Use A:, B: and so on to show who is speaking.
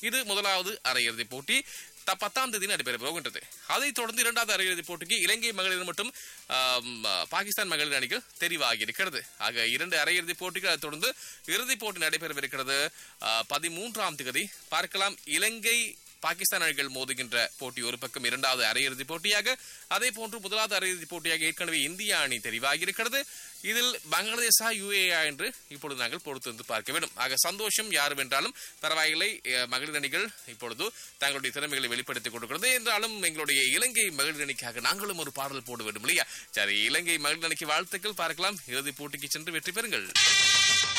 A: இது முதலாவது அரையிறுதிப் போட்டி த- பத்தாம் தேதி நடைபெற போகின்றது அதைத் தொடர்ந்து இரண்டாவது அரையிறுதிப் போட்டிக்கு இலங்கை மகளிர் மற்றும் ஆம், பாகிஸ்தான் மகளிர் அணிகள் தெரிவாகி இருக்கிறது ஆக இரண்டு அரையிறுதிப் போட்டிகள் அதைத் தொடர்ந்து இறுதிப் போட்டி நடைபெறவிருக்கிறது ஆ, பதிமூன்றாம் தேதி பார்க்கலாம் இலங்கை பாகிஸ்தான் அணிகள் மோதுகின்ற போட்டி ஒரு பக்கம் இரண்டாவது அரையிறுதிப் போட்டியாக அதே போன்று முதலாவது அரையிறுதிப் போட்டியாக ஏற்கனவே இந்திய அணி தெரிவாகி இருக்கிறது இதில் பங்களாதேஷா யுஏஆ என்று இப்பொழுது நாங்கள் பொறுத்திருந்து பார்க்க வேண்டும் ஆக சந்தோஷம் யார் வென்றாலும் பரவாயில்லை அஹ், மகளிர் அணிகள் இப்பொழுது தங்களுடைய திறமைகளை வெளிப்படுத்திக் கொடுக்கிறது என்றாலும் எங்களுடைய இலங்கை மகளிர் அணிக்காக நாங்களும் ஒரு பாடல் போட வேண்டும் இல்லையா சரி இலங்கை மகளிர் அணிக்கு வாழ்த்துக்கள் பார்க்கலாம் இறுதிப் போட்டிக்கு சென்று வெற்றி பெறுங்கள்